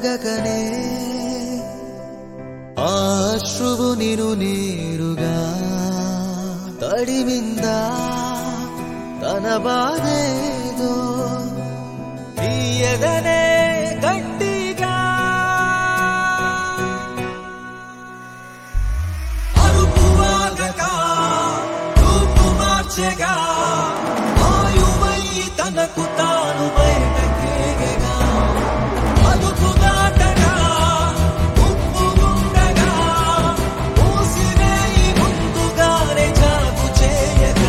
అడగకనే ఆశ్రువు నిను నేరుగా తడిమిందా తన బాధేదో తీయగనే గట్టిగా అరుపువాగక రూపు మార్చెగా ఆయువై తనకు తాను బయటకేగగా అదుపు దాటగా ఉప్పు ఉండగా మూసివేయి ముందుగానే జాగు చేయగా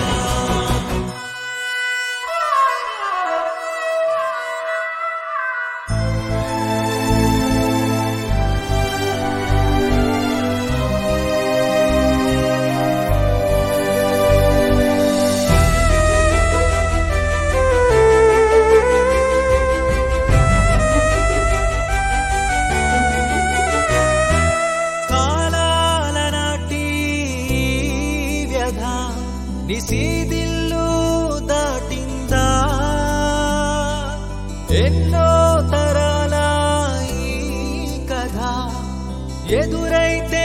కాలాల నాటి వ్యధ నిసీదిల్లు దాటిందా ఎన్నో తరాల ఈ కథ ఎదురైతే